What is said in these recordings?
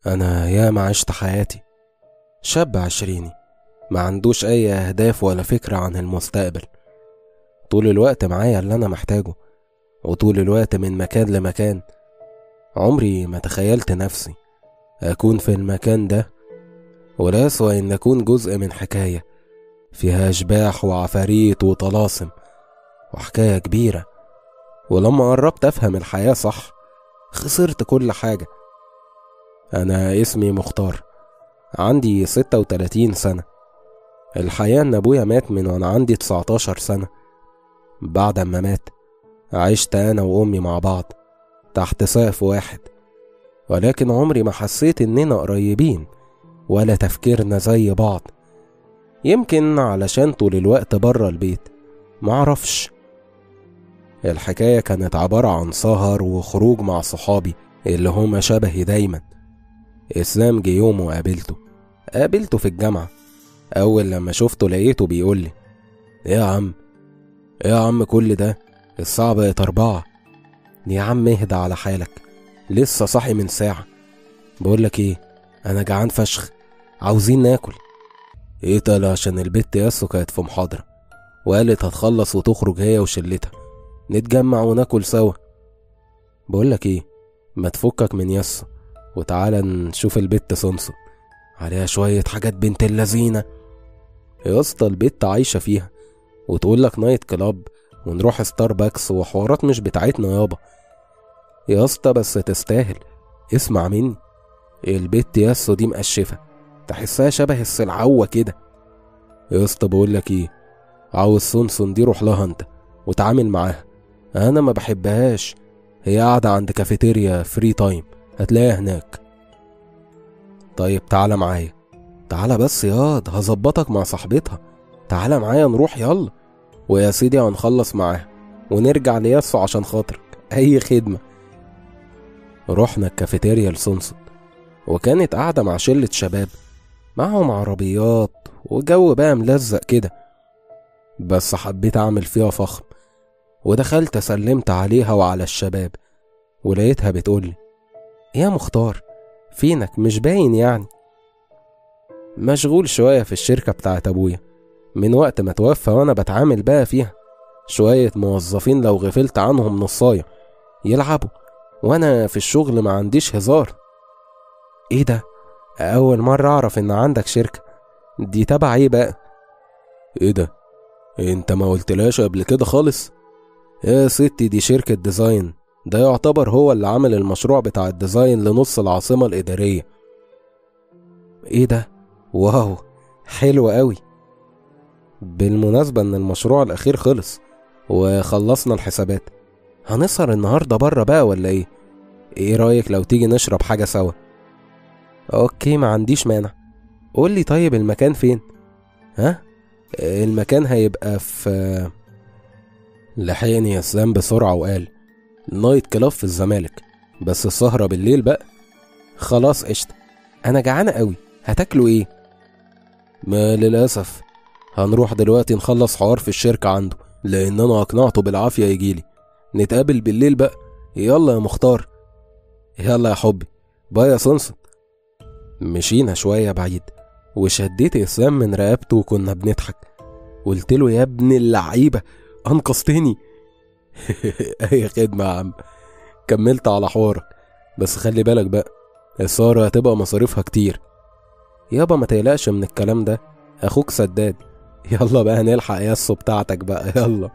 أنا ياما عشت حياتي شاب عشريني ما عندوش أي أهداف ولا فكرة عن المستقبل طول الوقت معايا اللي أنا محتاجه وطول الوقت من مكان لمكان عمري ما تخيلت نفسي أكون في المكان ده ولا أسوأ إن أكون جزء من حكاية فيها أشباح وعفاريت وطلاسم وحكاية كبيرة ولما قربت أفهم الحياة صح خسرت كل حاجة أنا اسمي مختار عندي ستة وتلاتين سنة الحقيقة إن أبويا مات من وأنا عندي تسعتاشر سنة بعد ما مات عشت أنا وأمي مع بعض تحت سقف واحد ولكن عمري ما حسيت إننا قريبين ولا تفكيرنا زي بعض يمكن علشان طول الوقت برا البيت معرفش الحكاية كانت عبارة عن سهر وخروج مع صحابي اللي هما شبهي دايما إسلام جه يوم وقابلته قابلته في الجامعة أول لما شفته لقيته بيقولي إيه يا عم إيه يا عم كل ده الساعة بقت أربعة يا عم اهدى على حالك لسه صاحي من ساعة بقولك ايه أنا جعان فشخ عاوزين ناكل ايه تقل عشان البت ياسو كانت في محاضرة وقالت هتخلص وتخرج هي وشلتها نتجمع وناكل سوا بقولك ايه ما تفكك من ياسو وتعالى نشوف البت سمسم عليها شوية حاجات بنت اللذينة يا اسطى البت عايشة فيها وتقولك نايت كلاب ونروح ستاربكس وحوارات مش بتاعتنا يابا يا اسطى بس تستاهل اسمع مني البت ياسو دي مقشفة تحسها شبه السلعوة كده يا اسطى بقولك ايه عاوز سونسون دي روح لها انت وتعامل معاها انا ما بحبهاش هي قاعدة عند كافيتيريا فري تايم هتلاقيها هناك طيب تعالى معايا تعالى بس ياض هظبطك مع صاحبتها تعالى معايا نروح يلا ويا سيدي هنخلص معاها ونرجع لياسو عشان خاطرك اي خدمة رحنا الكافيتيريا لسونسون وكانت قاعدة مع شلة شباب معهم عربيات وجو بقى ملزق كده بس حبيت أعمل فيها فخم ودخلت سلمت عليها وعلى الشباب ولقيتها بتقولي يا مختار فينك مش باين يعني مشغول شوية في الشركة بتاعت أبويا من وقت ما توفى وأنا بتعامل بقى فيها شوية موظفين لو غفلت عنهم نصاية يلعبوا وأنا في الشغل ما عنديش هزار إيه ده؟ أول مرة أعرف إن عندك شركة دي تبع إيه بقى؟ إيه ده؟ أنت ما قلتلاش قبل كده خالص؟ يا ستي دي شركة ديزاين ده يعتبر هو اللي عمل المشروع بتاع الديزاين لنص العاصمة الإدارية إيه ده؟ واو حلو قوي بالمناسبة إن المشروع الأخير خلص وخلصنا الحسابات هنسهر النهاردة بره بقى ولا إيه؟ إيه رأيك لو تيجي نشرب حاجة سوا؟ أوكي ما عنديش مانع قولي طيب المكان فين؟ ها؟ المكان هيبقى في لحقني يا سلام بسرعة وقال نايت كلاب في الزمالك بس السهرة بالليل بقى خلاص قشطة أنا جعانة قوي هتاكلوا إيه؟ ما للأسف هنروح دلوقتي نخلص حوار في الشركة عنده لأن أنا أقنعته بالعافية يجيلي نتقابل بالليل بقى يلا يا مختار يلا يا حبي باي يا سونسون مشينا شوية بعيد وشديت إسلام من رقبته وكنا بنضحك قلت له يا ابن اللعيبة أنقذتني أي خدمة يا عم كملت على حوارك بس خلي بالك بقى السهرة هتبقى مصاريفها كتير يابا ما تقلقش من الكلام ده أخوك سداد يلا بقى نلحق ياسو بتاعتك بقى يلا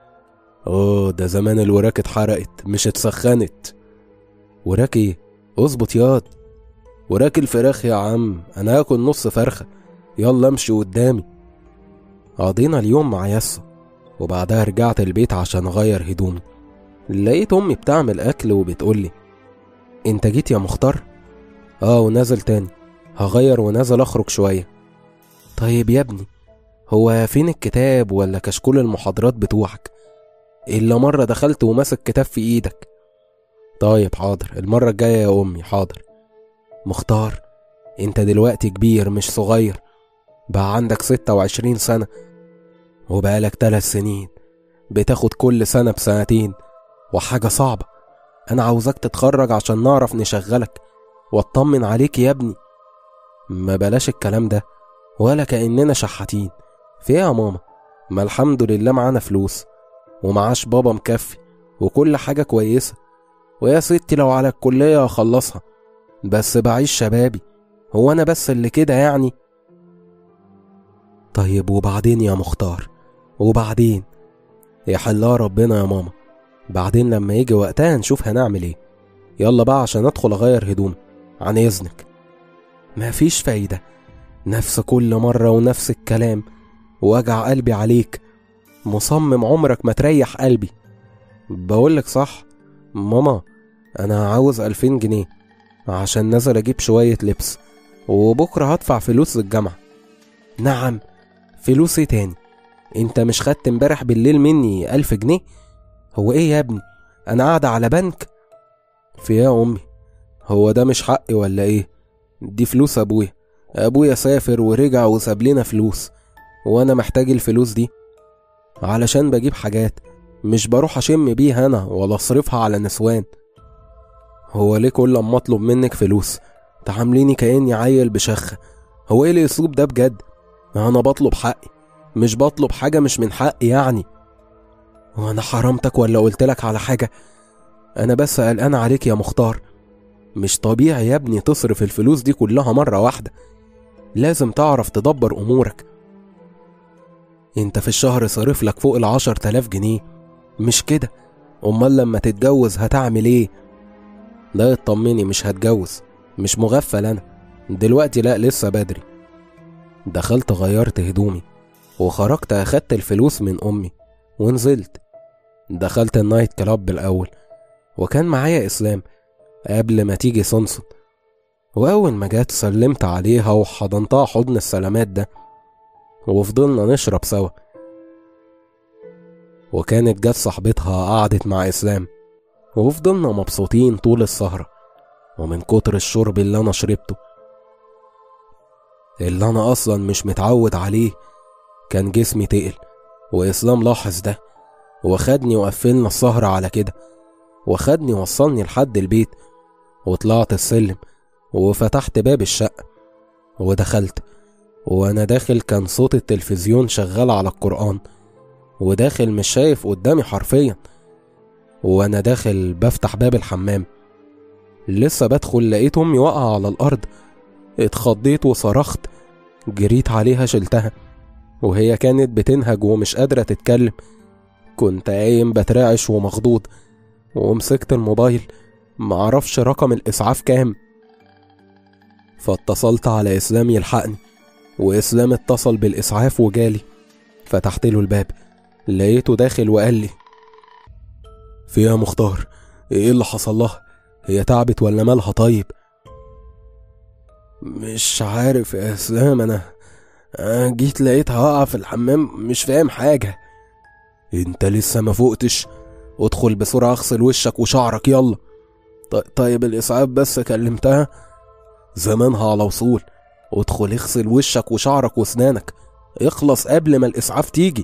اوه ده زمان الوراك اتحرقت مش اتسخنت وراك ايه اظبط ياض وراك الفراخ يا عم انا هاكل نص فرخه يلا امشي قدامي قضينا اليوم مع ياسو وبعدها رجعت البيت عشان اغير هدومي لقيت امي بتعمل اكل وبتقولي انت جيت يا مختار اه ونازل تاني هغير ونازل اخرج شويه طيب يا ابني هو فين الكتاب ولا كشكول المحاضرات بتوعك إلا مرة دخلت وماسك كتاب في إيدك طيب حاضر المرة الجاية يا أمي حاضر مختار أنت دلوقتي كبير مش صغير بقى عندك ستة وعشرين سنة وبقالك تلات سنين بتاخد كل سنة بسنتين وحاجة صعبة أنا عاوزك تتخرج عشان نعرف نشغلك واطمن عليك يا ابني ما بلاش الكلام ده ولا كأننا شحاتين في ايه يا ماما ما الحمد لله معانا فلوس ومعاش بابا مكفي وكل حاجة كويسة ويا ستي لو على الكلية هخلصها بس بعيش شبابي هو أنا بس اللي كده يعني طيب وبعدين يا مختار وبعدين يحلها ربنا يا ماما بعدين لما يجي وقتها نشوف هنعمل ايه يلا بقى عشان ادخل اغير هدومي عن اذنك مفيش فايدة نفس كل مرة ونفس الكلام وجع قلبي عليك مصمم عمرك ما تريح قلبي بقولك صح ماما انا عاوز ألفين جنيه عشان نازل اجيب شوية لبس وبكرة هدفع فلوس الجامعة نعم فلوس ايه تاني انت مش خدت امبارح بالليل مني ألف جنيه هو ايه يا ابني انا قاعدة على بنك في يا امي هو ده مش حقي ولا ايه دي فلوس ابويا ابويا سافر ورجع وساب لنا فلوس وانا محتاج الفلوس دي علشان بجيب حاجات مش بروح اشم بيها انا ولا اصرفها على نسوان هو ليه كل اما اطلب منك فلوس تعامليني كاني عيل بشخه هو ايه الاسلوب ده بجد انا بطلب حقي مش بطلب حاجه مش من حقي يعني وانا حرمتك ولا قلتلك على حاجه انا بس قلقان عليك يا مختار مش طبيعي يا ابني تصرف الفلوس دي كلها مره واحده لازم تعرف تدبر امورك انت في الشهر صارف لك فوق العشر تلاف جنيه مش كده امال لما تتجوز هتعمل ايه لا اطمني مش هتجوز مش مغفل انا دلوقتي لا لسه بدري دخلت غيرت هدومي وخرجت اخدت الفلوس من امي ونزلت دخلت النايت كلاب الاول وكان معايا اسلام قبل ما تيجي سونسون واول ما جت سلمت عليها وحضنتها حضن السلامات ده وفضلنا نشرب سوا وكانت جت صاحبتها قعدت مع اسلام وفضلنا مبسوطين طول السهرة ومن كتر الشرب اللي أنا شربته اللي أنا أصلا مش متعود عليه كان جسمي تقل وإسلام لاحظ ده وخدني وقفلنا السهرة على كده وخدني وصلني لحد البيت وطلعت السلم وفتحت باب الشقة ودخلت وأنا داخل كان صوت التلفزيون شغال على القرآن وداخل مش شايف قدامي حرفيا وانا داخل بفتح باب الحمام لسه بدخل لقيت امي واقعه على الارض اتخضيت وصرخت جريت عليها شلتها وهي كانت بتنهج ومش قادرة تتكلم كنت قايم بترعش ومخضوض ومسكت الموبايل معرفش رقم الإسعاف كام فاتصلت على إسلام يلحقني وإسلام اتصل بالإسعاف وجالي فتحت له الباب لقيته داخل وقال لي في يا مختار ايه اللي حصل لها هي تعبت ولا مالها طيب مش عارف يا اسلام انا أنا جيت لقيتها واقعه في الحمام مش فاهم حاجه انت لسه ما فوقتش ادخل بسرعه اغسل وشك وشعرك يلا ط- طيب الاسعاف بس كلمتها زمانها على وصول ادخل اغسل وشك وشعرك واسنانك اخلص قبل ما الاسعاف تيجي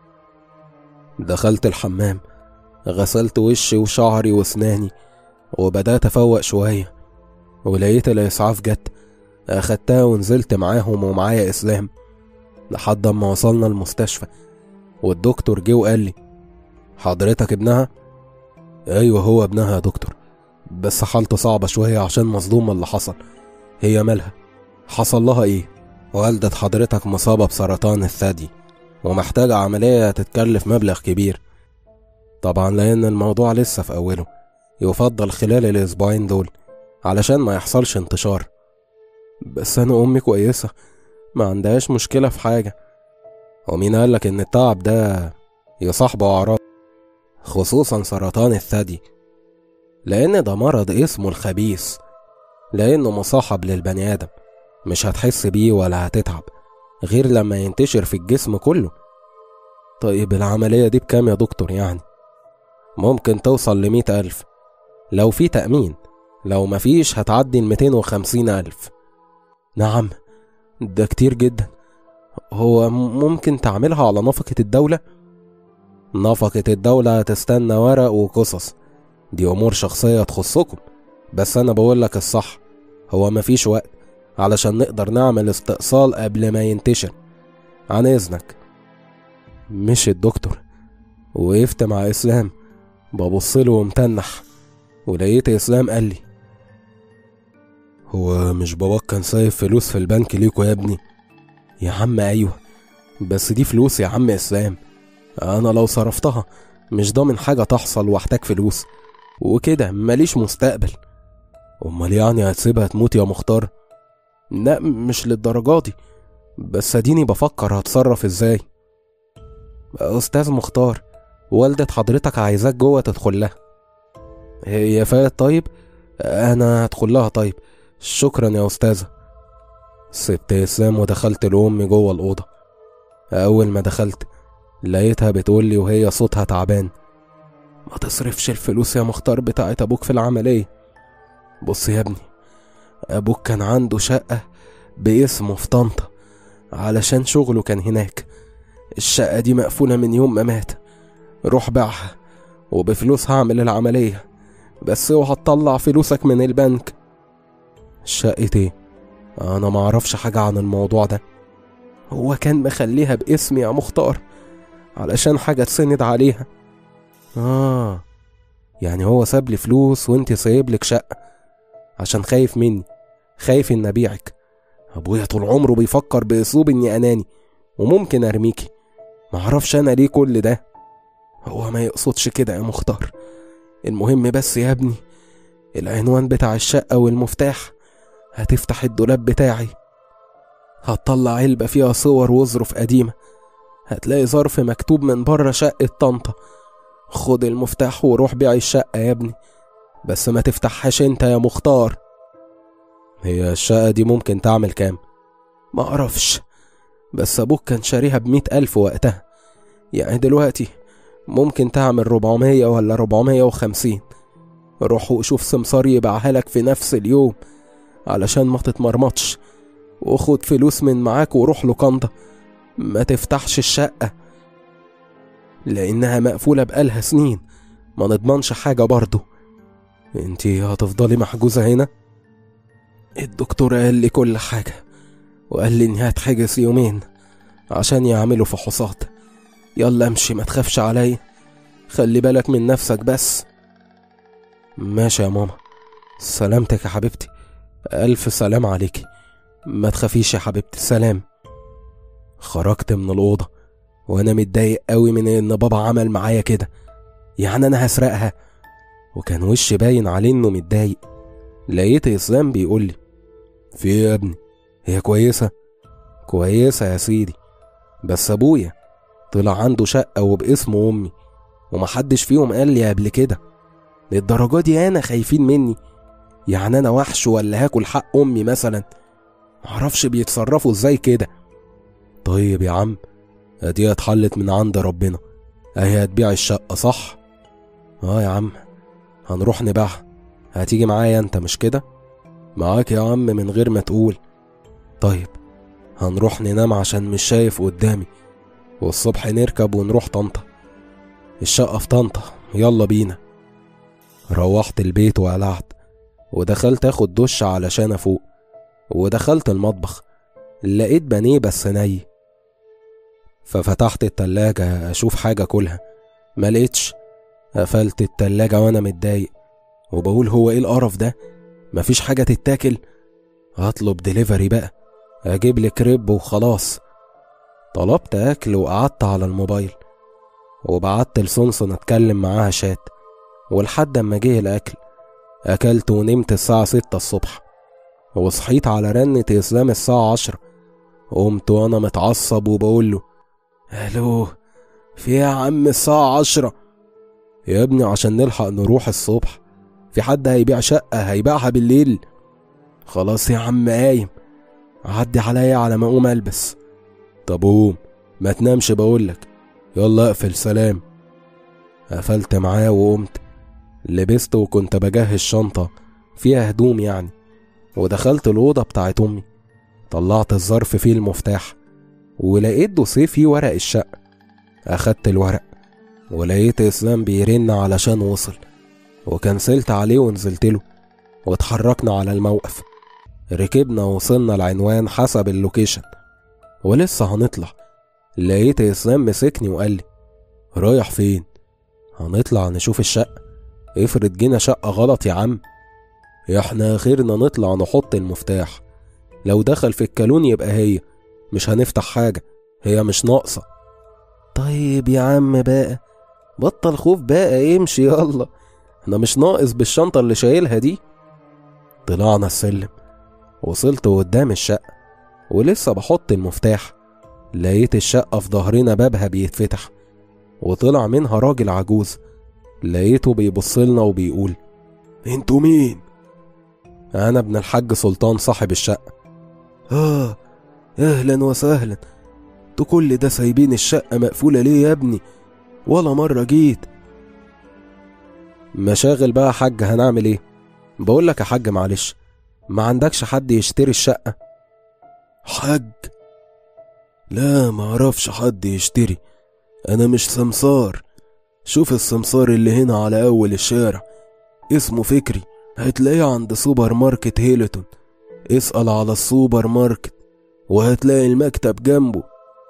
دخلت الحمام غسلت وشي وشعري واسناني وبدأت أفوق شوية ولقيت الإسعاف جت أخدتها ونزلت معاهم ومعايا إسلام لحد ما وصلنا المستشفى والدكتور جه وقال لي حضرتك ابنها؟ أيوه هو ابنها يا دكتور بس حالته صعبة شوية عشان مصدومة اللي حصل هي مالها؟ حصل لها إيه؟ والدة حضرتك مصابة بسرطان الثدي ومحتاجة عملية تتكلف مبلغ كبير طبعا لأن الموضوع لسه في أوله يفضل خلال الأسبوعين دول علشان ما يحصلش انتشار بس أنا أمي كويسة ما عندهاش مشكلة في حاجة ومين قالك إن التعب ده يصاحبه أعراض خصوصا سرطان الثدي لأن ده مرض اسمه الخبيث لأنه مصاحب للبني آدم مش هتحس بيه ولا هتتعب غير لما ينتشر في الجسم كله طيب العملية دي بكام يا دكتور يعني ممكن توصل لمية ألف لو في تأمين لو مفيش هتعدي الميتين وخمسين ألف نعم ده كتير جدا هو م- ممكن تعملها على نفقة الدولة؟ نفقة الدولة هتستنى ورق وقصص دي أمور شخصية تخصكم بس أنا بقولك الصح هو مفيش وقت علشان نقدر نعمل استئصال قبل ما ينتشر عن إذنك مشي الدكتور وقفت مع إسلام ببصله ومتنح ولقيت إسلام قال لي هو مش باباك كان سايب فلوس في البنك ليكوا يا ابني يا عم أيوه بس دي فلوس يا عم إسلام أنا لو صرفتها مش ضامن حاجة تحصل واحتاج فلوس وكده ماليش مستقبل أمال يعني هتسيبها تموت يا مختار لا مش للدرجة دي بس اديني بفكر هتصرف ازاي أستاذ مختار والدة حضرتك عايزاك جوه تدخل لها هي فات طيب أنا هدخل لها طيب شكرا يا أستاذة سبت إسلام ودخلت لأمي جوه الأوضة أول ما دخلت لقيتها بتقولي وهي صوتها تعبان ما تصرفش الفلوس يا مختار بتاعت أبوك في العملية بص يا ابني أبوك كان عنده شقة باسمه في طنطا علشان شغله كان هناك الشقة دي مقفولة من يوم ما مات روح باعها وبفلوسها هعمل العملية بس اوعى تطلع فلوسك من البنك شقة ايه؟ انا معرفش حاجة عن الموضوع ده هو كان مخليها باسمي يا مختار علشان حاجة تسند عليها اه يعني هو ساب لي فلوس وانت سايب لك شقة عشان خايف مني خايف ان ابيعك ابويا طول عمره بيفكر باسلوب اني اناني وممكن ارميكي معرفش انا ليه كل ده هو ما يقصدش كده يا مختار المهم بس يا ابني العنوان بتاع الشقة والمفتاح هتفتح الدولاب بتاعي هتطلع علبة فيها صور وظروف قديمة هتلاقي ظرف مكتوب من بره شقة طنطا خد المفتاح وروح بيع الشقة يا ابني بس ما تفتحهاش انت يا مختار هي الشقة دي ممكن تعمل كام؟ ما اعرفش بس ابوك كان شاريها بمئة ألف وقتها يعني دلوقتي ممكن تعمل ربعمية ولا ربعمية وخمسين روح وشوف سمسار يبيعها لك في نفس اليوم علشان ما تتمرمطش وخد فلوس من معاك وروح لوكاندا ما تفتحش الشقة لأنها مقفولة بقالها سنين ما نضمنش حاجة برضه انتي هتفضلي محجوزة هنا الدكتور قال لي كل حاجة وقال لي اني هتحجز يومين عشان يعملوا فحوصات يلا امشي ما تخافش عليا خلي بالك من نفسك بس ماشي يا ماما سلامتك يا حبيبتي ألف سلام عليكي ما تخافيش يا حبيبتي سلام خرجت من الأوضة وأنا متضايق قوي من إن بابا عمل معايا كده يعني أنا هسرقها وكان وشي باين عليه إنه متضايق لقيت إسلام بيقول لي في إيه يا ابني هي كويسة كويسة يا سيدي بس أبويا طلع عنده شقة وباسم أمي ومحدش فيهم قال لي قبل كده للدرجة دي أنا خايفين مني يعني أنا وحش ولا هاكل حق أمي مثلا معرفش بيتصرفوا ازاي كده طيب يا عم ادي اتحلت من عند ربنا اهي هتبيع الشقة صح اه يا عم هنروح نبيعها هتيجي معايا انت مش كده معاك يا عم من غير ما تقول طيب هنروح ننام عشان مش شايف قدامي والصبح نركب ونروح طنطا الشقة في طنطا يلا بينا روحت البيت وقلعت ودخلت اخد دش علشان افوق ودخلت المطبخ لقيت بانيه بس ني ففتحت التلاجة أشوف حاجة كلها ما لقيتش قفلت التلاجة وأنا متضايق وبقول هو إيه القرف ده مفيش حاجة تتاكل هطلب دليفري بقى أجيب لي كريب وخلاص طلبت أكل وقعدت على الموبايل وبعت لسونسون أتكلم معاها شات ولحد أما جه الأكل أكلت ونمت الساعة ستة الصبح وصحيت على رنة إسلام الساعة عشرة قمت وأنا متعصب وبقول له ألو في يا عم الساعة عشرة يا ابني عشان نلحق نروح الصبح في حد هيبيع شقة هيبيعها بالليل خلاص يا عم قايم عدي عليا على ما أقوم ألبس طب قوم ما تنامش بقولك يلا اقفل سلام قفلت معاه وقمت لبست وكنت بجهز شنطة فيها هدوم يعني ودخلت الأوضة بتاعت أمي طلعت الظرف فيه المفتاح ولقيت دوسيه فيه ورق الشقة أخدت الورق ولقيت إسلام بيرن علشان وصل وكنسلت عليه ونزلت له واتحركنا على الموقف ركبنا وصلنا العنوان حسب اللوكيشن ولسه هنطلع لقيت اسلام مسكني وقال لي رايح فين هنطلع نشوف الشقة افرض جينا شقة غلط يا عم احنا اخرنا نطلع نحط المفتاح لو دخل في الكالون يبقى هي مش هنفتح حاجة هي مش ناقصة طيب يا عم بقى بطل خوف بقى امشي يلا انا مش ناقص بالشنطة اللي شايلها دي طلعنا السلم وصلت قدام الشقة ولسه بحط المفتاح لقيت الشقة في ظهرنا بابها بيتفتح وطلع منها راجل عجوز لقيته بيبصلنا وبيقول انتوا مين؟ انا ابن الحاج سلطان صاحب الشقة اه اهلا وسهلا انتوا كل ده سايبين الشقة مقفولة ليه يا ابني ولا مرة جيت مشاغل بقى يا حاج هنعمل ايه بقول لك يا حاج معلش ما عندكش حد يشتري الشقة حاج لا ما اعرفش حد يشتري انا مش سمسار شوف السمسار اللي هنا على اول الشارع اسمه فكري هتلاقيه عند سوبر ماركت هيلتون اسأل على السوبر ماركت وهتلاقي المكتب جنبه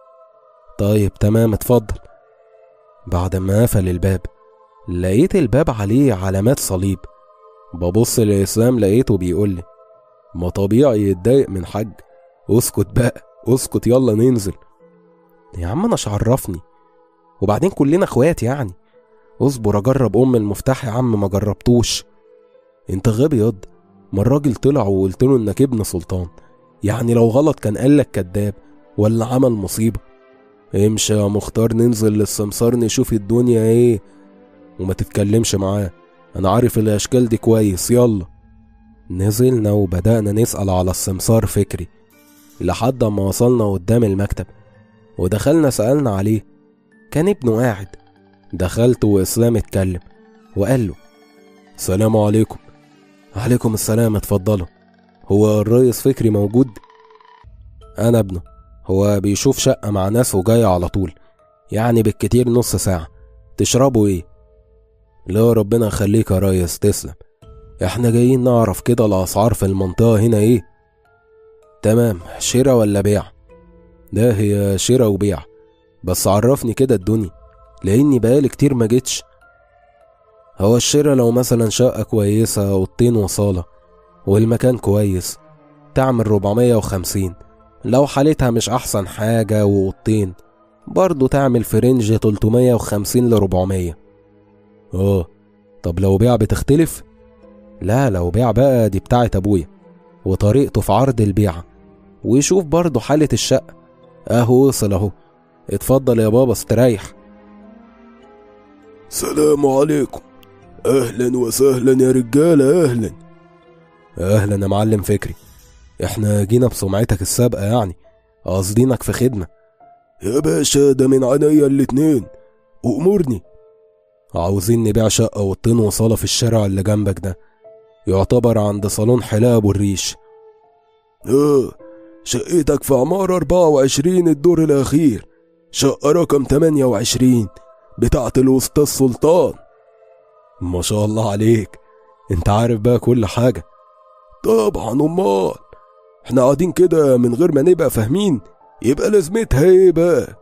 طيب تمام اتفضل بعد ما قفل الباب لقيت الباب عليه علامات صليب ببص لإسلام لقيته بيقول لي ما طبيعي يتضايق من حاج اسكت بقى اسكت يلا ننزل يا عم انا عرفني وبعدين كلنا اخوات يعني اصبر اجرب ام المفتاح يا عم ما جربتوش انت غبي ياض ما الراجل طلع وقلت له انك ابن سلطان يعني لو غلط كان قالك كداب ولا عمل مصيبة امشي يا مختار ننزل للسمسار نشوف الدنيا ايه وما تتكلمش معاه انا عارف الاشكال دي كويس يلا نزلنا وبدأنا نسأل على السمسار فكري لحد ما وصلنا قدام المكتب ودخلنا سألنا عليه كان ابنه قاعد دخلت وإسلام اتكلم وقال له السلام عليكم عليكم السلام اتفضلوا هو الريس فكري موجود أنا ابنه هو بيشوف شقة مع ناس وجاي على طول يعني بالكتير نص ساعة تشربوا ايه لا ربنا يخليك يا ريس تسلم احنا جايين نعرف كده الأسعار في المنطقة هنا ايه تمام شراء ولا بيع ده هي شراء وبيع بس عرفني كده الدنيا لاني بقالي كتير ما جيتش هو الشراء لو مثلا شقة كويسة اوضتين وصالة والمكان كويس تعمل 450 لو حالتها مش احسن حاجة واوضتين برضه تعمل في رينج 350 ل 400 اه طب لو بيع بتختلف لا لو بيع بقى دي بتاعت ابويا وطريقته في عرض البيعة ويشوف برضه حالة الشقة اهو وصل اهو اتفضل يا بابا استريح سلام عليكم اهلا وسهلا يا رجالة اهلا اهلا يا معلم فكري احنا جينا بسمعتك السابقة يعني قاصدينك في خدمة يا باشا ده من عينيا الاتنين وامرني عاوزين نبيع شقة وطين وصالة في الشارع اللي جنبك ده يعتبر عند صالون حلاق ابو الريش اه شقتك في عمارة 24 الدور الأخير شقة رقم 28 بتاعت الأستاذ سلطان ما شاء الله عليك انت عارف بقى كل حاجة طبعا أمال احنا قاعدين كده من غير ما نبقى فاهمين يبقى لازمتها ايه بقى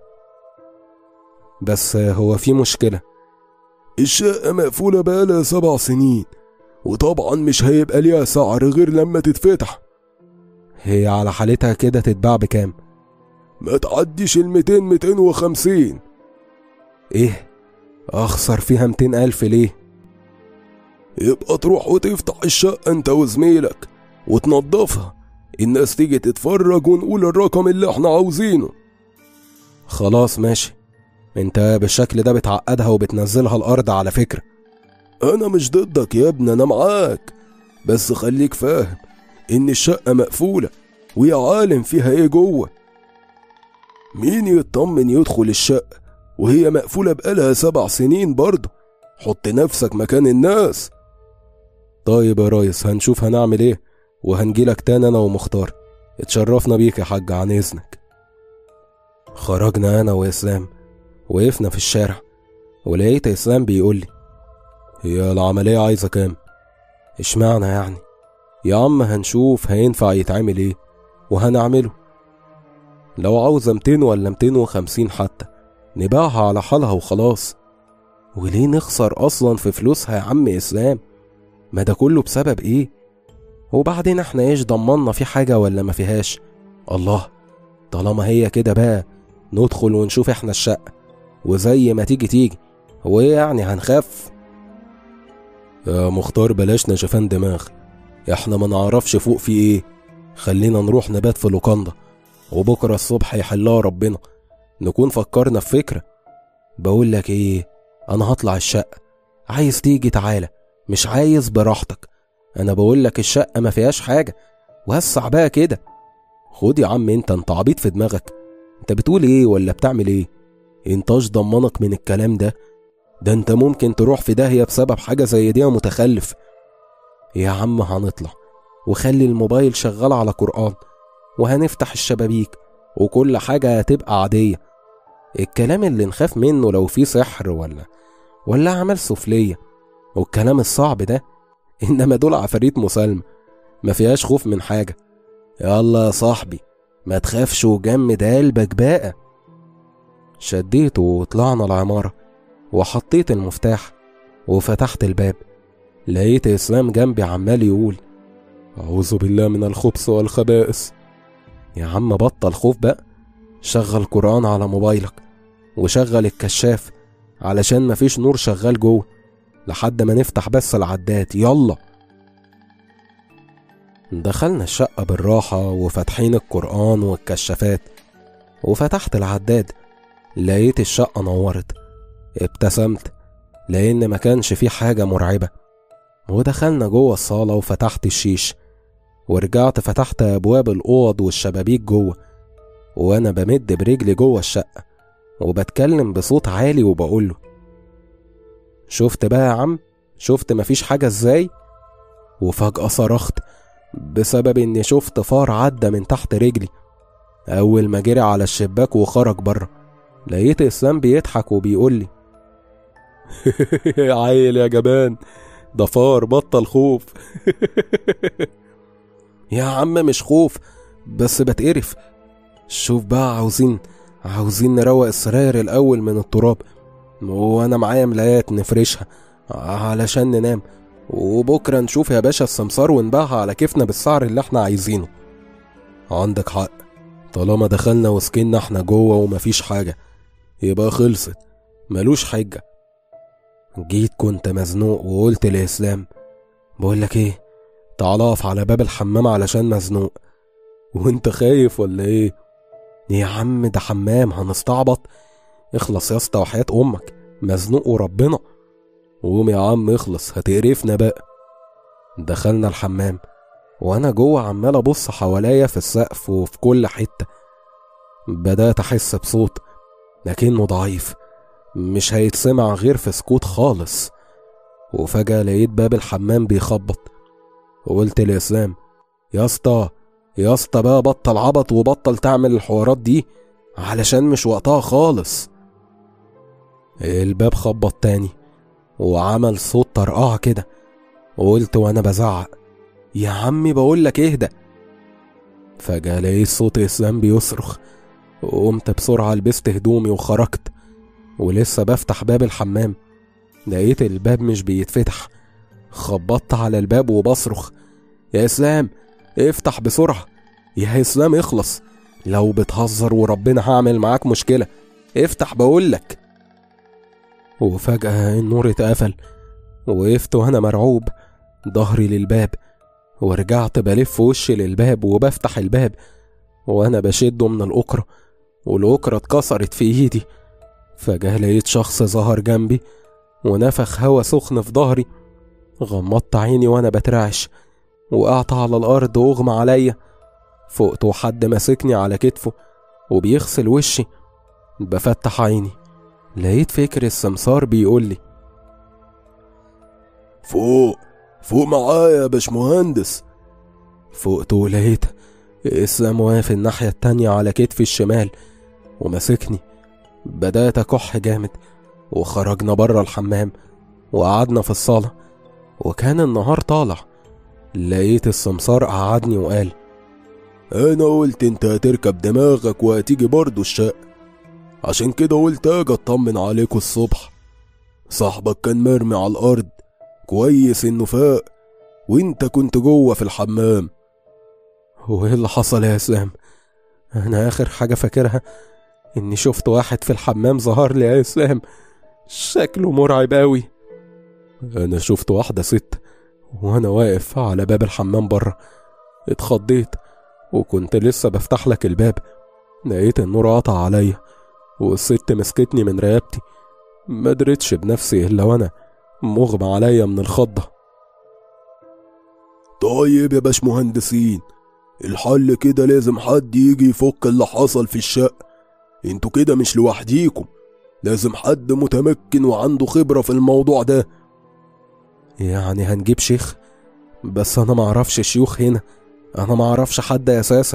بس هو في مشكلة الشقة مقفولة بقالها سبع سنين وطبعا مش هيبقى ليها سعر غير لما تتفتح هي على حالتها كده تتباع بكام ما تعديش ال 200 250 ايه اخسر فيها 200 الف ليه يبقى تروح وتفتح الشقة انت وزميلك وتنضفها الناس تيجي تتفرج ونقول الرقم اللي احنا عاوزينه خلاص ماشي انت بالشكل ده بتعقدها وبتنزلها الارض على فكرة انا مش ضدك يا ابني انا معاك بس خليك فاهم ان الشقة مقفولة ويا عالم فيها ايه جوه مين يطمن يدخل الشقة وهي مقفولة بقالها سبع سنين برضه حط نفسك مكان الناس طيب يا ريس هنشوف هنعمل ايه وهنجيلك تاني انا ومختار اتشرفنا بيك يا حاج عن اذنك خرجنا انا واسلام وقفنا في الشارع ولقيت اسلام بيقول لي هي العملية عايزة كام اشمعنى يعني يا عم هنشوف هينفع يتعمل ايه وهنعمله لو عاوزة 200 ولا 250 حتى نبيعها على حالها وخلاص وليه نخسر اصلا في فلوسها يا عم اسلام ما ده كله بسبب ايه وبعدين احنا ايش ضمنا في حاجة ولا ما فيهاش الله طالما هي كده بقى ندخل ونشوف احنا الشقة وزي ما تيجي تيجي وايه يعني هنخاف يا مختار بلاش نشفان دماغ احنا ما نعرفش فوق في ايه خلينا نروح نبات في لوكاندا وبكرة الصبح يحلها ربنا نكون فكرنا في فكرة بقول لك ايه انا هطلع الشقة عايز تيجي تعالى مش عايز براحتك انا بقول لك الشقة ما فيهاش حاجة وسع بقى كده خد يا عم انت انت عبيط في دماغك انت بتقول ايه ولا بتعمل ايه انتاش ضمنك من الكلام ده ده انت ممكن تروح في داهية بسبب حاجة زي دي يا متخلف يا عم هنطلع وخلي الموبايل شغال على قرآن وهنفتح الشبابيك وكل حاجة هتبقى عادية الكلام اللي نخاف منه لو فيه سحر ولا ولا عمل سفلية والكلام الصعب ده إنما دول عفاريت مسالمة ما فيهاش خوف من حاجة يلا يا صاحبي ما تخافش وجمد قلبك بقى شديته وطلعنا العمارة وحطيت المفتاح وفتحت الباب لقيت إسلام جنبي عمال يقول أعوذ بالله من الخبث والخبائث يا عم بطل خوف بقى شغل قرآن على موبايلك وشغل الكشاف علشان مفيش نور شغال جوه لحد ما نفتح بس العداد يلا دخلنا الشقة بالراحة وفاتحين القرآن والكشافات وفتحت العداد لقيت الشقة نورت ابتسمت لأن ما كانش في حاجة مرعبة ودخلنا جوه الصالة وفتحت الشيش ورجعت فتحت أبواب الأوض والشبابيك جوه وأنا بمد برجلي جوه الشقة وبتكلم بصوت عالي وبقوله شفت بقى يا عم شفت مفيش حاجة ازاي وفجأة صرخت بسبب اني شفت فار عدى من تحت رجلي اول ما جري على الشباك وخرج بره لقيت اسلام بيضحك وبيقول لي عيل يا جبان ده فار بطل خوف يا عم مش خوف بس بتقرف شوف بقى عاوزين عاوزين نروق السراير الاول من التراب وانا معايا ملايات نفرشها علشان ننام وبكره نشوف يا باشا السمسار ونبيعها على كيفنا بالسعر اللي احنا عايزينه عندك حق طالما دخلنا وسكننا احنا جوه ومفيش حاجة يبقى خلصت ملوش حجة جيت كنت مزنوق وقلت لإسلام بقولك ايه تعال اقف على باب الحمام علشان مزنوق وانت خايف ولا ايه يا عم ده حمام هنستعبط اخلص يا اسطى وحياة امك مزنوق وربنا قوم يا عم اخلص هتقرفنا بقى دخلنا الحمام وانا جوه عمال ابص حواليا في السقف وفي كل حته بدات احس بصوت لكنه ضعيف مش هيتسمع غير في سكوت خالص وفجاه لقيت باب الحمام بيخبط وقلت لاسلام يا اسطى يا اسطى بقى بطل عبط وبطل تعمل الحوارات دي علشان مش وقتها خالص الباب خبط تاني وعمل صوت طرقعة كده وقلت وانا بزعق يا عمي بقولك اهدى فجأة لقيت صوت إسلام بيصرخ وقمت بسرعة لبست هدومي وخرجت ولسه بفتح باب الحمام لقيت الباب مش بيتفتح خبطت على الباب وبصرخ يا إسلام افتح بسرعة يا إسلام اخلص لو بتهزر وربنا هعمل معاك مشكلة افتح بقولك وفجأة النور اتقفل وقفت وأنا مرعوب ظهري للباب ورجعت بلف وشي للباب وبفتح الباب وأنا بشده من الأكرة والأكرة اتكسرت في إيدي فجأة لقيت شخص ظهر جنبي ونفخ هوا سخن في ظهري غمضت عيني وأنا بترعش وقعت على الأرض وأغمى عليا فقت وحد ماسكني على كتفه وبيغسل وشي بفتح عيني لقيت فكر السمسار بيقول لي فوق فوق معايا يا باشمهندس فقت ولقيت اسلام واقف الناحية التانية على كتفي الشمال وماسكني بدأت أكح جامد وخرجنا بره الحمام وقعدنا في الصالة وكان النهار طالع لقيت السمسار قعدني وقال انا قلت انت هتركب دماغك وهتيجي برضه الشقة عشان كده قلت اجي اطمن عليكوا الصبح صاحبك كان مرمي على الارض كويس انه فاق وانت كنت جوه في الحمام هو ايه اللي حصل يا اسلام انا اخر حاجه فاكرها اني شفت واحد في الحمام ظهر لي يا اسلام شكله مرعب قوي انا شفت واحده ست وانا واقف على باب الحمام بره اتخضيت وكنت لسه بفتح لك الباب لقيت النور قطع عليا والست مسكتني من رقبتي ما دريتش بنفسي الا وانا مغمى عليا من الخضه طيب يا باشمهندسين الحل كده لازم حد يجي يفك اللي حصل في الشقة انتوا كده مش لوحديكم لازم حد متمكن وعنده خبرة في الموضوع ده يعني هنجيب شيخ بس انا معرفش شيوخ هنا انا معرفش حد اساسا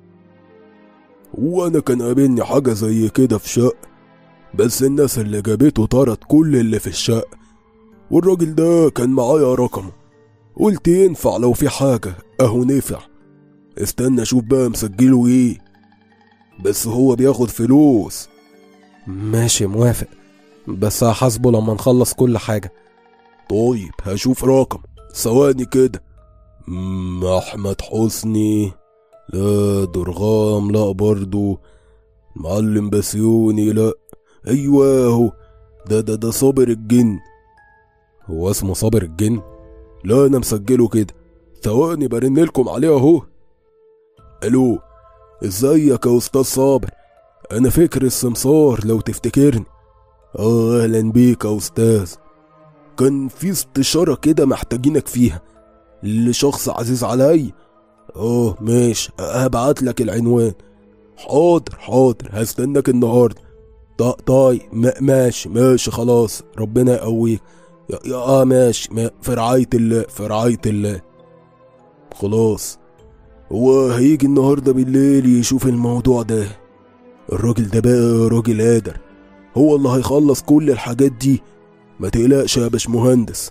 وانا كان قابلني حاجة زي كده في شقة بس الناس اللي جابته طرد كل اللي في الشقة والراجل ده كان معايا رقمه قلت ينفع لو في حاجة اهو نفع استنى اشوف بقى مسجله ايه بس هو بياخد فلوس ماشي موافق بس هحاسبه لما نخلص كل حاجة طيب هشوف رقم ثواني كده مم، احمد حسني لا درغام لا برضو معلم بسيوني لا ايوه اهو ده ده ده صابر الجن هو اسمه صابر الجن لا انا مسجله كده ثواني برن لكم عليه اهو الو ازيك يا استاذ صابر انا فكر السمسار لو تفتكرني اه اهلا بيك يا استاذ كان في استشارة كده محتاجينك فيها لشخص عزيز عليا اه ماشي هبعت لك العنوان حاضر حاضر هستناك النهارده ط- طيب ما- ماشي ماشي خلاص ربنا يقويك يا يا- اه ماشي ما- في رعاية الله في رعاية الله خلاص هو هيجي النهارده بالليل يشوف الموضوع ده الراجل ده بقى راجل قادر هو اللي هيخلص كل الحاجات دي ما تقلقش يا باشمهندس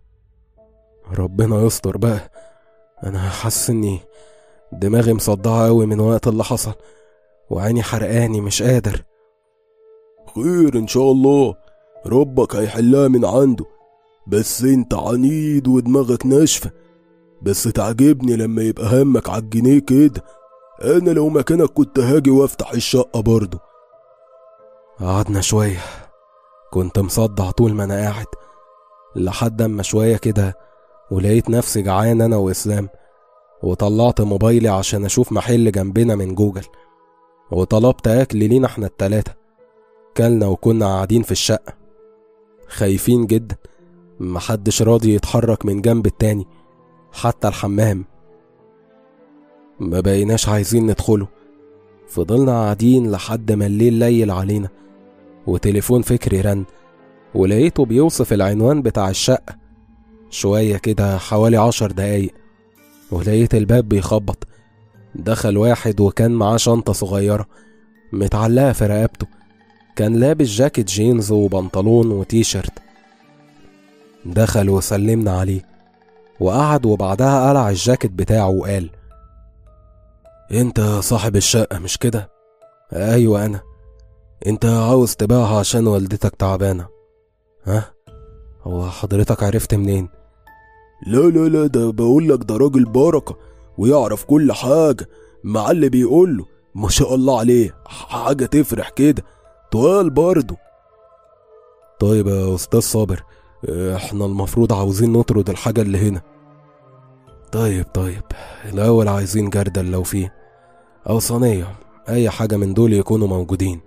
ربنا يستر بقى انا حاسس اني دماغي مصدعة قوي من وقت اللي حصل وعيني حرقاني مش قادر خير ان شاء الله ربك هيحلها من عنده بس انت عنيد ودماغك ناشفة بس تعجبني لما يبقى همك عالجنيه كده انا لو مكانك كنت هاجي وافتح الشقة برضه قعدنا شوية كنت مصدع طول ما انا قاعد لحد اما شوية كده ولقيت نفسي جعان انا واسلام وطلعت موبايلي عشان اشوف محل جنبنا من جوجل وطلبت اكل لينا احنا التلاتة كلنا وكنا قاعدين في الشقة خايفين جدا محدش راضي يتحرك من جنب التاني حتى الحمام ما بقيناش عايزين ندخله فضلنا قاعدين لحد ما الليل ليل علينا وتليفون فكري رن ولقيته بيوصف العنوان بتاع الشقة شوية كده حوالي عشر دقايق ولقيت الباب بيخبط دخل واحد وكان معاه شنطة صغيرة متعلقة في رقبته كان لابس جاكيت جينز وبنطلون وتيشيرت دخل وسلمنا عليه وقعد وبعدها قلع الجاكيت بتاعه وقال انت صاحب الشقة مش كده؟ ايوه انا انت عاوز تبيعها عشان والدتك تعبانة ها؟ هو حضرتك عرفت منين؟ لا لا لا ده بقول لك ده راجل بركة ويعرف كل حاجة مع اللي بيقوله ما شاء الله عليه حاجة تفرح كده طوال برضه طيب يا استاذ صابر احنا المفروض عاوزين نطرد الحاجة اللي هنا طيب طيب الأول عايزين جردل لو فيه أو صينية أي حاجة من دول يكونوا موجودين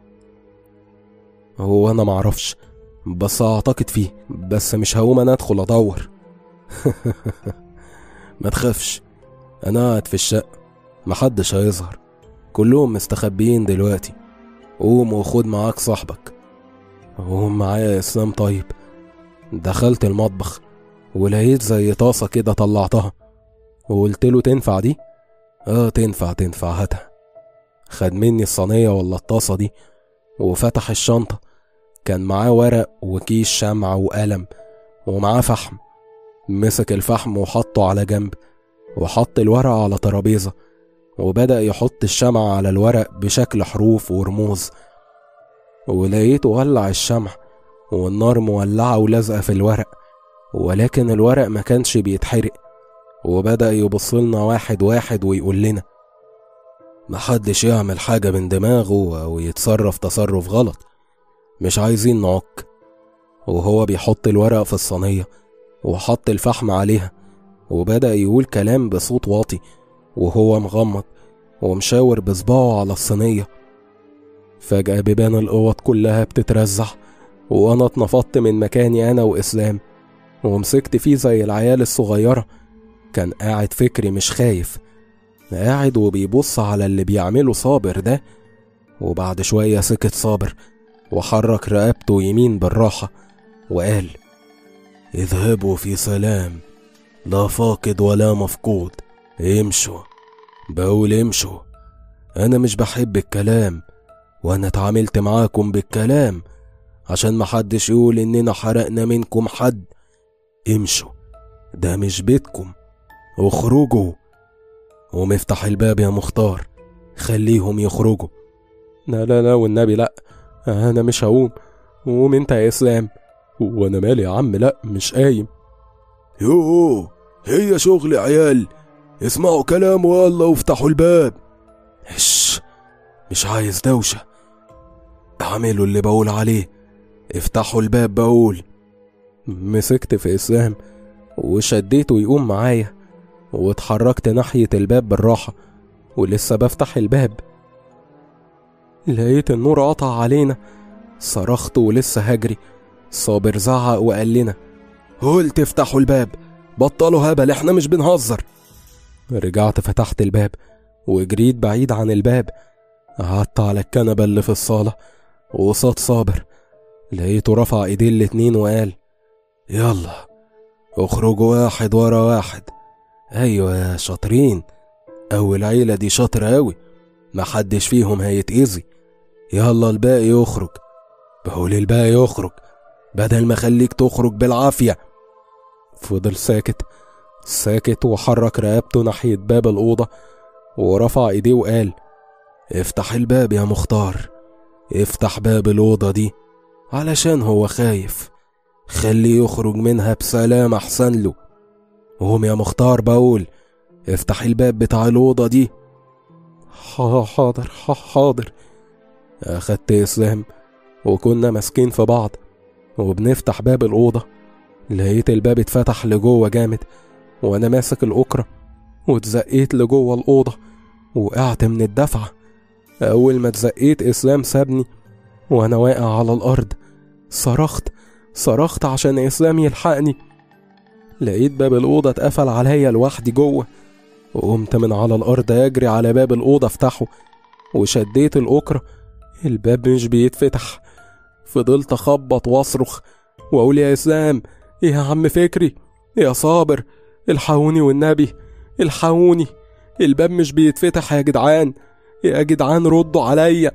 هو أنا معرفش بس أعتقد فيه بس مش هقوم أنا أدخل أدور ما تخافش أنا قاعد في الشقة محدش هيظهر كلهم مستخبيين دلوقتي قوم وخد معاك صاحبك قوم معايا يا إسلام طيب دخلت المطبخ ولقيت زي طاسة كده طلعتها وقلت له تنفع دي؟ اه تنفع تنفع هاتها خد مني الصينية ولا الطاسة دي وفتح الشنطة كان معاه ورق وكيس شمعة وقلم ومعاه فحم مسك الفحم وحطه على جنب وحط الورق على ترابيزة وبدأ يحط الشمع على الورق بشكل حروف ورموز ولقيته ولع الشمع والنار مولعة ولازقة في الورق ولكن الورق ما كانش بيتحرق وبدأ يبصلنا واحد واحد ويقول لنا محدش يعمل حاجة من دماغه أو يتصرف تصرف غلط مش عايزين نعك وهو بيحط الورق في الصينية وحط الفحم عليها وبدأ يقول كلام بصوت واطي وهو مغمض ومشاور بصباعه على الصينية فجأة بيبان الأوض كلها بتترزع وأنا اتنفضت من مكاني أنا وإسلام ومسكت فيه زي العيال الصغيرة كان قاعد فكري مش خايف قاعد وبيبص على اللي بيعمله صابر ده وبعد شوية سكت صابر وحرك رقبته يمين بالراحة وقال اذهبوا في سلام لا فاقد ولا مفقود امشوا بقول امشوا انا مش بحب الكلام وانا اتعاملت معاكم بالكلام عشان محدش يقول اننا حرقنا منكم حد امشوا ده مش بيتكم اخرجوا قوم افتح الباب يا مختار خليهم يخرجوا لا لا لا والنبي لا انا مش هقوم قوم انت يا اسلام وانا مالي يا عم لا مش قايم يوه هي شغل عيال اسمعوا كلام والله وافتحوا الباب هش مش عايز دوشة اعملوا اللي بقول عليه افتحوا الباب بقول مسكت في اسلام وشديته يقوم معايا واتحركت ناحية الباب بالراحة ولسه بفتح الباب لقيت النور قطع علينا صرخت ولسه هجري صابر زعق وقال لنا قلت افتحوا الباب بطلوا هبل احنا مش بنهزر رجعت فتحت الباب وجريت بعيد عن الباب قعدت على الكنبة اللي في الصالة وقصاد صابر لقيته رفع ايديه الاتنين وقال يلا اخرجوا واحد ورا واحد ايوه يا شاطرين اول عيلة دي شاطرة اوي محدش فيهم هيتأذي يلا الباقي يخرج بقول الباقي يخرج بدل ما خليك تخرج بالعافية فضل ساكت ساكت وحرك رقبته ناحية باب الأوضة ورفع ايديه وقال افتح الباب يا مختار افتح باب الأوضة دي علشان هو خايف خليه يخرج منها بسلام أحسن له قوم يا مختار بقول افتح الباب بتاع الأوضة دي حاضر حاضر أخدت إسلام وكنا ماسكين في بعض وبنفتح باب الأوضة لقيت الباب اتفتح لجوه جامد وأنا ماسك الأكرة واتزقيت لجوه الأوضة وقعت من الدفعة أول ما اتزقيت إسلام سابني وأنا واقع على الأرض صرخت صرخت عشان إسلام يلحقني لقيت باب الأوضة اتقفل عليا لوحدي جوه وقمت من على الأرض أجري على باب الأوضة أفتحه وشديت الأكرة الباب مش بيتفتح فضلت أخبط وأصرخ وأقول يا إسلام يا عم فكري يا صابر الحقوني والنبي الحقوني الباب مش بيتفتح يا جدعان يا جدعان ردوا عليا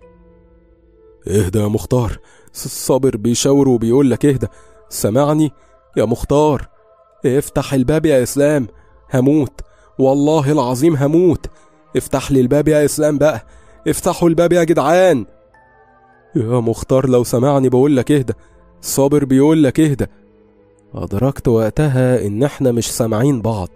اهدى يا مختار الصابر بيشاور وبيقول لك اهدى سمعني يا مختار افتح الباب يا اسلام هموت والله العظيم هموت افتح لي الباب يا اسلام بقى افتحوا الباب يا جدعان يا مختار لو سمعني بقول لك اهدى صابر بيقول لك اهدى أدركت وقتها إن إحنا مش سامعين بعض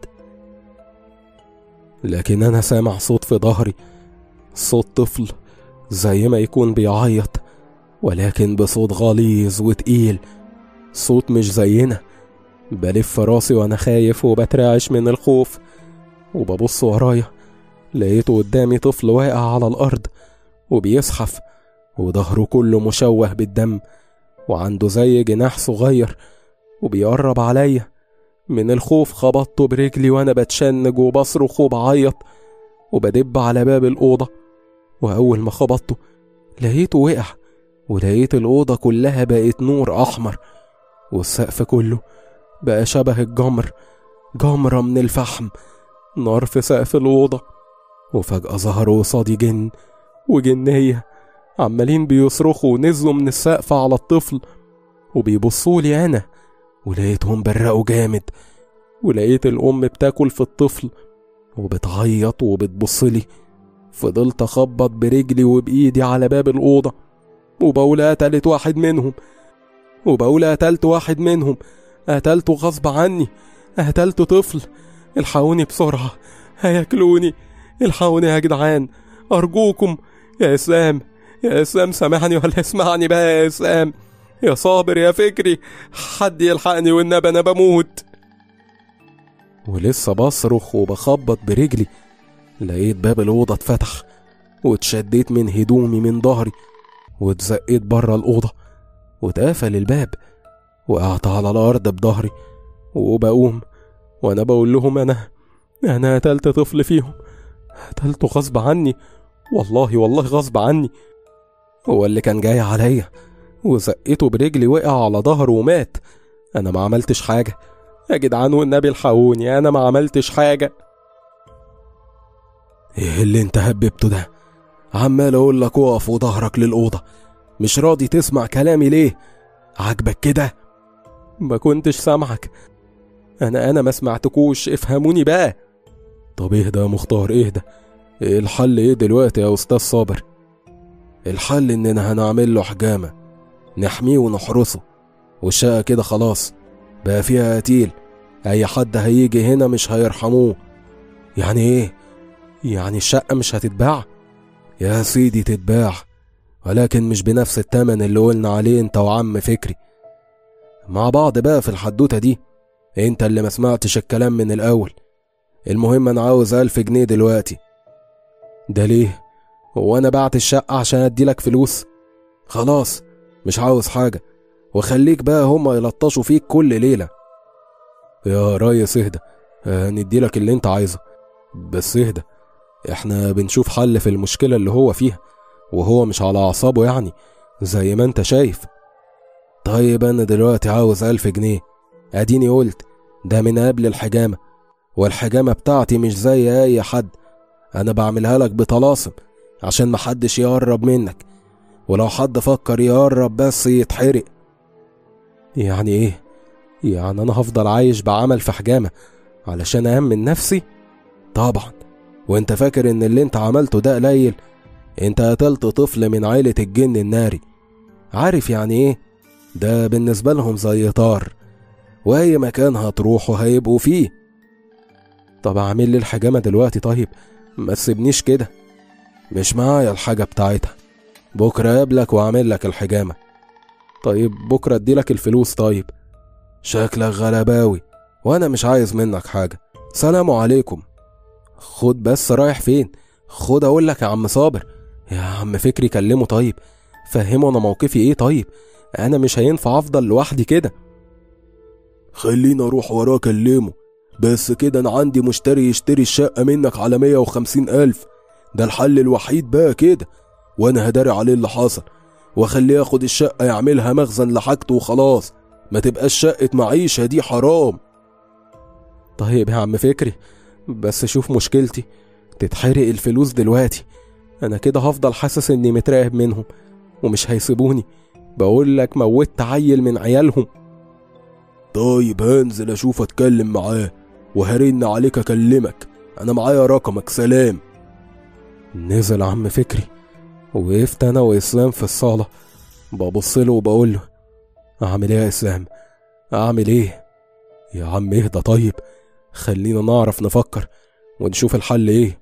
لكن أنا سامع صوت في ظهري صوت طفل زي ما يكون بيعيط ولكن بصوت غليظ وتقيل صوت مش زينا بلف راسي وأنا خايف وبترعش من الخوف وببص ورايا لقيته قدامي طفل واقع على الأرض وبيزحف وظهره كله مشوه بالدم وعنده زي جناح صغير وبيقرب عليا من الخوف خبطته برجلي وانا بتشنج وبصرخ وبعيط وبدب على باب الأوضة وأول ما خبطته لقيته وقع ولقيت الأوضة كلها بقت نور أحمر والسقف كله بقى شبه الجمر جمرة من الفحم نار في سقف الأوضة وفجأة ظهر قصادي جن وجنية عمالين بيصرخوا ونزلوا من السقف على الطفل وبيبصوا لي أنا ولقيتهم برقوا جامد ولقيت الأم بتاكل في الطفل وبتعيط وبتبصلي فضلت أخبط برجلي وبإيدي على باب الأوضة وبقول قتلت واحد منهم وبقول قتلت واحد منهم قتلته غصب عني قتلت طفل الحقوني بسرعة هياكلوني الحقوني يا جدعان أرجوكم يا إسلام يا إسلام سامحني ولا اسمعني بقى يا إسلام يا صابر يا فكري حد يلحقني والنبي أنا بموت ولسه بصرخ وبخبط برجلي لقيت باب الأوضة اتفتح واتشديت من هدومي من ظهري واتزقيت بره الأوضة واتقفل الباب وقعت على الأرض بظهري وبقوم وأنا بقول لهم أنا أنا قتلت طفل فيهم قتلته غصب عني والله والله غصب عني هو اللي كان جاي عليا وزقيته برجلي وقع على ظهره ومات أنا ما عملتش حاجة يا جدعان والنبي الحقوني أنا ما عملتش حاجة ايه اللي انت هببته ده عمال اقول لك اقف وظهرك للأوضة مش راضي تسمع كلامي ليه عاجبك كده ما كنتش سامعك أنا أنا ما سمعتكوش افهموني بقى طب اهدى يا مختار اهدى إيه الحل ايه دلوقتي يا استاذ صابر الحل اننا هنعمل له حجامة نحميه ونحرسه والشقة كده خلاص بقى فيها قتيل اي حد هيجي هنا مش هيرحموه يعني ايه يعني الشقة مش هتتباع يا سيدي تتباع ولكن مش بنفس التمن اللي قلنا عليه انت وعم فكري مع بعض بقى في الحدوتة دي انت اللي ما سمعتش الكلام من الاول المهم انا عاوز الف جنيه دلوقتي ده ليه هو انا بعت الشقة عشان اديلك فلوس خلاص مش عاوز حاجة وخليك بقى هما يلطشوا فيك كل ليلة يا ريس اهدى هنديلك اللي انت عايزه بس اهدى احنا بنشوف حل في المشكلة اللي هو فيها وهو مش على أعصابه يعني زي ما انت شايف طيب أنا دلوقتي عاوز ألف جنيه أديني قلت ده من قبل الحجامة والحجامة بتاعتي مش زي أي حد أنا بعملها لك بطلاسم عشان محدش يقرب منك ولو حد فكر يقرب بس يتحرق يعني ايه يعني انا هفضل عايش بعمل في حجامة علشان أأمن نفسي طبعا وانت فاكر ان اللي انت عملته ده قليل انت قتلت طفل من عيلة الجن الناري عارف يعني ايه ده بالنسبة لهم زي طار واي مكان هتروحوا هيبقوا فيه طب اعمل لي الحجامة دلوقتي طيب ما تسيبنيش كده مش معايا الحاجة بتاعتها بكرة قابلك واعمل لك الحجامة طيب بكرة اديلك الفلوس طيب شكلك غلباوي وانا مش عايز منك حاجة سلام عليكم خد بس رايح فين خد اقول لك يا عم صابر يا عم فكري كلمه طيب فهمه انا موقفي ايه طيب انا مش هينفع افضل لوحدي كده خليني اروح وراه اكلمه بس كده انا عندي مشتري يشتري الشقة منك على مية وخمسين الف ده الحل الوحيد بقى كده وانا هداري عليه اللي حصل واخليه ياخد الشقة يعملها مخزن لحاجته وخلاص ما تبقاش شقة معيشة دي حرام طيب يا عم فكري بس شوف مشكلتي تتحرق الفلوس دلوقتي انا كده هفضل حاسس اني متراقب منهم ومش هيسيبوني بقول لك موتت عيل من عيالهم طيب هنزل اشوف اتكلم معاه وهرن عليك اكلمك انا معايا رقمك سلام نزل عم فكري وقفت انا واسلام في الصالة ببص له وبقول له اعمل ايه يا اسلام اعمل ايه يا عم اهدى طيب خلينا نعرف نفكر ونشوف الحل ايه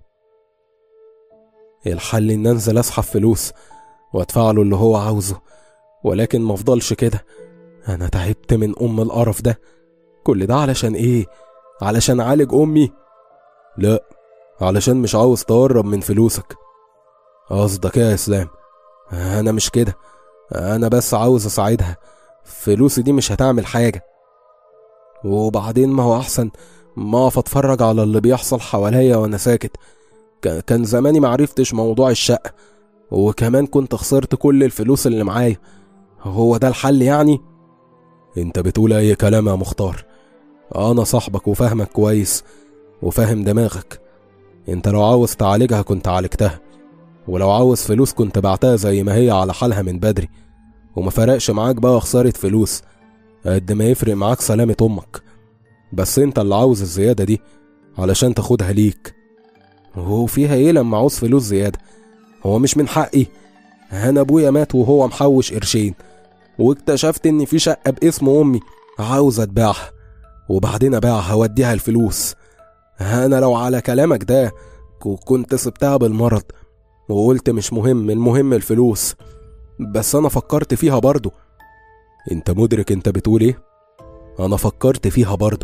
الحل ان انزل اسحب فلوس وادفع له اللي هو عاوزه ولكن ما افضلش كده انا تعبت من ام القرف ده كل ده علشان ايه علشان اعالج امي لا علشان مش عاوز تقرب من فلوسك قصدك ايه يا اسلام انا مش كده انا بس عاوز اساعدها فلوسي دي مش هتعمل حاجة وبعدين ما هو احسن ما اقف اتفرج على اللي بيحصل حواليا وانا ساكت كان زماني معرفتش موضوع الشقة وكمان كنت خسرت كل الفلوس اللي معايا هو ده الحل يعني انت بتقول اي كلام يا مختار انا صاحبك وفاهمك كويس وفاهم دماغك انت لو عاوز تعالجها كنت عالجتها ولو عاوز فلوس كنت بعتها زي ما هي على حالها من بدري وما فرقش معاك بقى خسارة فلوس قد ما يفرق معاك سلامة أمك بس أنت اللي عاوز الزيادة دي علشان تاخدها ليك هو فيها إيه لما عاوز فلوس زيادة هو مش من حقي أنا أبويا مات وهو محوش قرشين واكتشفت إن في شقة باسم أمي عاوز أتباعها وبعدين أبيعها وأديها الفلوس أنا لو على كلامك ده كنت سبتها بالمرض وقلت مش مهم المهم الفلوس بس أنا فكرت فيها برضو أنت مدرك أنت بتقول إيه؟ أنا فكرت فيها برضو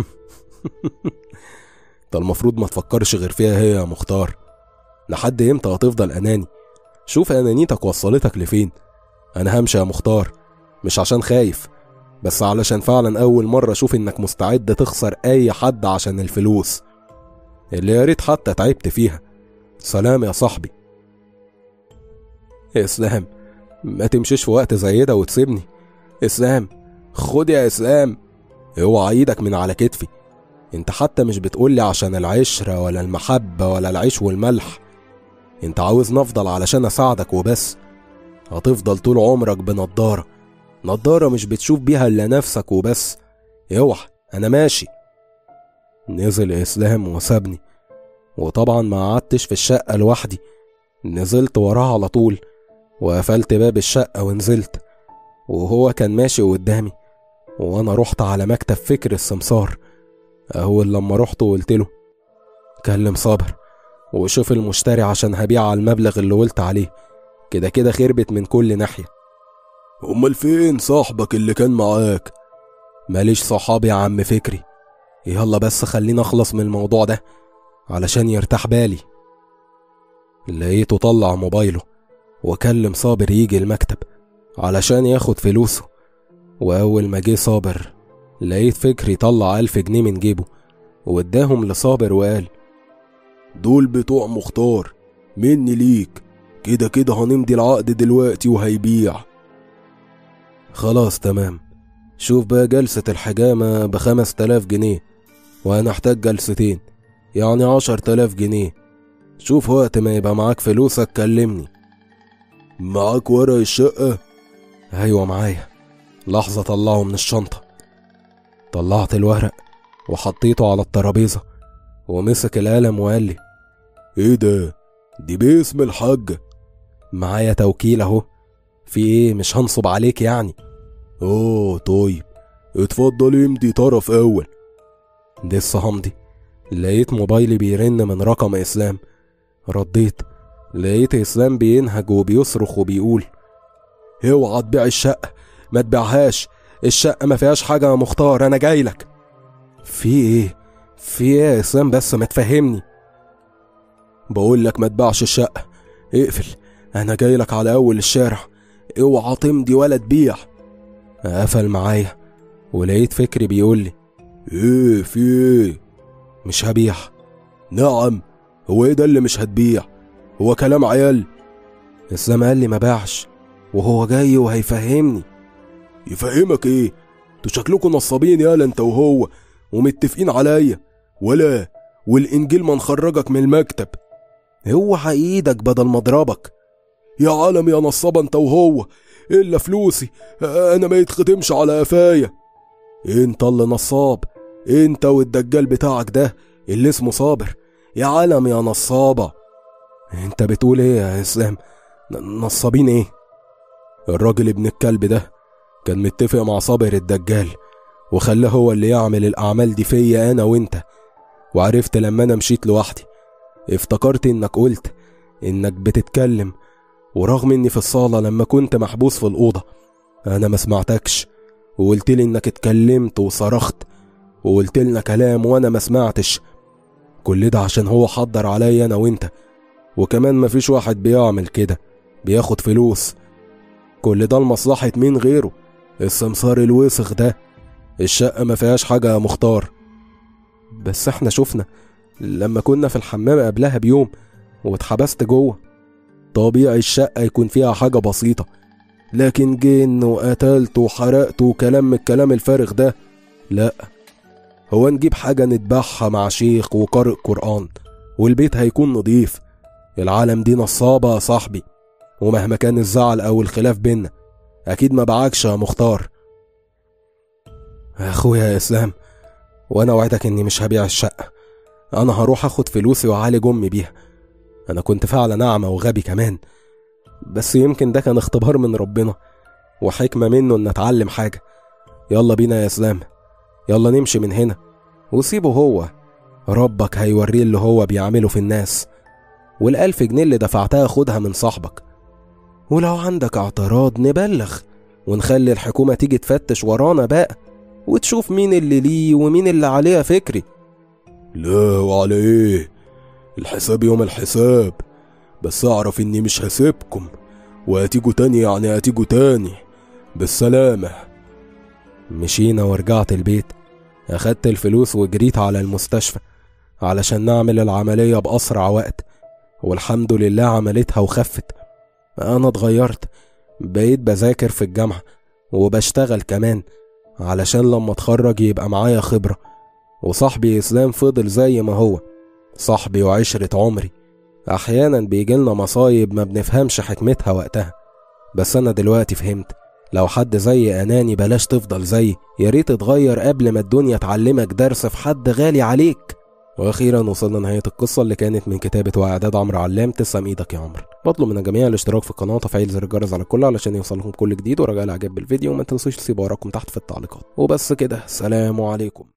أنت المفروض ما تفكرش غير فيها هي يا مختار لحد إمتى هتفضل أناني؟ شوف أنانيتك وصلتك لفين أنا همشي يا مختار مش عشان خايف بس علشان فعلا أول مرة أشوف إنك مستعد تخسر أي حد عشان الفلوس اللي يا ريت حتى تعبت فيها سلام يا صاحبي اسلام ما تمشيش في وقت زي ده وتسيبني اسلام خد يا اسلام اوعى ايدك من على كتفي انت حتى مش بتقولي عشان العشرة ولا المحبة ولا العيش والملح انت عاوز نفضل علشان اساعدك وبس هتفضل طول عمرك بنضارة نضارة مش بتشوف بيها الا نفسك وبس اوعى انا ماشي نزل اسلام وسابني وطبعا ما قعدتش في الشقة لوحدي نزلت وراه على طول وقفلت باب الشقة ونزلت وهو كان ماشي قدامي وانا رحت على مكتب فكر السمسار اول لما رحت وقلت له كلم صابر وشوف المشتري عشان هبيع على المبلغ اللي قلت عليه كده كده خربت من كل ناحية أمال فين صاحبك اللي كان معاك ماليش صحابي يا عم فكري يلا بس خلينا اخلص من الموضوع ده علشان يرتاح بالي لقيته طلع موبايله وكلم صابر يجي المكتب علشان ياخد فلوسه وأول ما جه صابر لقيت فكري طلع ألف جنيه من جيبه واداهم لصابر وقال دول بتوع مختار مني ليك كده كده هنمضي العقد دلوقتي وهيبيع خلاص تمام شوف بقى جلسة الحجامة بخمس تلاف جنيه وأنا أحتاج جلستين يعني عشر تلاف جنيه شوف وقت ما يبقى معاك فلوسك كلمني معاك ورق الشقة أيوة معايا لحظة طلعه من الشنطة طلعت الورق وحطيته على الترابيزة ومسك القلم وقال لي ايه ده دي باسم الحاجة معايا توكيل اهو في ايه مش هنصب عليك يعني اه طيب اتفضل امضي طرف اول لسه همضي لقيت موبايلي بيرن من رقم اسلام رديت لقيت اسلام بينهج وبيصرخ وبيقول اوعى تبيع الشقة ما تبيعهاش الشقة ما فيهاش حاجة يا مختار انا جاي لك في ايه في ايه يا اسلام بس ما تفهمني بقول لك ما تبيعش الشقة اقفل انا جاي لك على اول الشارع اوعى تمضي ولا تبيع قفل معايا ولقيت فكري بيقول لي ايه في ايه مش هبيع نعم هو ايه ده اللي مش هتبيع هو كلام عيال اسلام قال لي ما باعش وهو جاي وهيفهمني يفهمك ايه انتوا شكلكوا نصابين يالا انت وهو ومتفقين عليا ولا والانجيل ما نخرجك من المكتب اوعى ايدك بدل ما اضربك يا عالم يا نصابة انت وهو الا فلوسي انا ما يتختمش على قفايا انت اللي نصاب انت والدجال بتاعك ده اللي اسمه صابر يا عالم يا نصابة انت بتقول ايه يا اسلام نصابين ايه الراجل ابن الكلب ده كان متفق مع صابر الدجال وخلاه هو اللي يعمل الأعمال دي فيا أنا وأنت وعرفت لما أنا مشيت لوحدي افتكرت إنك قلت إنك بتتكلم ورغم إني في الصالة لما كنت محبوس في الأوضة أنا ما سمعتكش وقلت لي إنك اتكلمت وصرخت وقلت لنا كلام وأنا ما سمعتش كل ده عشان هو حضر عليا أنا وأنت وكمان مفيش واحد بيعمل كده بياخد فلوس كل ده لمصلحة مين غيره السمسار الوسخ ده الشقة ما فيهاش حاجة يا مختار بس احنا شفنا لما كنا في الحمام قبلها بيوم واتحبست جوه طبيعي الشقة يكون فيها حاجة بسيطة لكن جن وقتلت وحرقت وكلام من الكلام الفارغ ده لا هو نجيب حاجة نتبعها مع شيخ وقارئ قرآن والبيت هيكون نضيف العالم دي نصابة يا صاحبي ومهما كان الزعل أو الخلاف بينا أكيد ما بعكش يا مختار اخويا يا اسلام وانا وعدك اني مش هبيع الشقه انا هروح اخد فلوسي واعالج امي بيها انا كنت فعلا اعمى وغبي كمان بس يمكن ده كان اختبار من ربنا وحكمه منه ان اتعلم حاجه يلا بينا يا اسلام يلا نمشي من هنا وسيبه هو ربك هيوريه اللي هو بيعمله في الناس والألف جنيه اللي دفعتها خدها من صاحبك ولو عندك اعتراض نبلغ ونخلي الحكومة تيجي تفتش ورانا بقى وتشوف مين اللي ليه ومين اللي عليها فكري لا وعلى ايه الحساب يوم الحساب بس اعرف اني مش هسيبكم وهتيجوا تاني يعني هتيجوا تاني بالسلامة مشينا ورجعت البيت أخدت الفلوس وجريت على المستشفى علشان نعمل العملية بأسرع وقت والحمد لله عملتها وخفت أنا اتغيرت بقيت بذاكر في الجامعة وبشتغل كمان علشان لما اتخرج يبقى معايا خبرة وصاحبي إسلام فضل زي ما هو صاحبي وعشرة عمري أحيانا بيجيلنا مصايب ما بنفهمش حكمتها وقتها بس أنا دلوقتي فهمت لو حد زي أناني بلاش تفضل زيي يا ريت تتغير قبل ما الدنيا تعلمك درس في حد غالي عليك واخيرا وصلنا نهايه القصه اللي كانت من كتابه واعداد عمرو علام تسلم ايدك يا عمرو بطلب من الجميع الاشتراك في القناه وتفعيل زر الجرس على الكل علشان يوصلكم كل جديد ورجاء الاعجاب بالفيديو وما تنسوش تسيبوا وراكم تحت في التعليقات وبس كده سلام عليكم